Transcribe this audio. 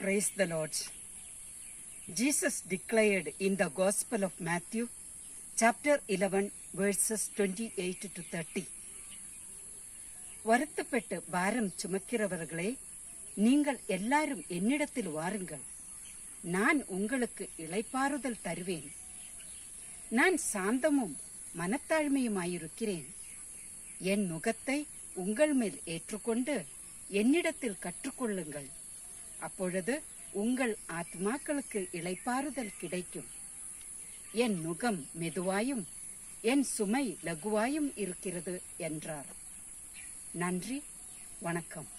Praise the Lord. Jesus declared in the Gospel of Matthew, chapter 11, verses 28 to 30. வருத்தப்பட்டு பாரம் சுமக்கிறவர்களே நீங்கள் எல்லாரும் என்னிடத்தில் வாருங்கள் நான் உங்களுக்கு இளைப்பாறுதல் தருவேன் நான் சாந்தமும் மனத்தாழ்மையுமாயிருக்கிறேன் என் நுகத்தை உங்கள் மேல் ஏற்றுக்கொண்டு என்னிடத்தில் கற்றுக்கொள்ளுங்கள் அப்பொழுது உங்கள் ஆத்மாக்களுக்கு இளைப்பாறுதல் கிடைக்கும் என் நுகம் மெதுவாயும் என் சுமை லகுவாயும் இருக்கிறது என்றார் நன்றி வணக்கம்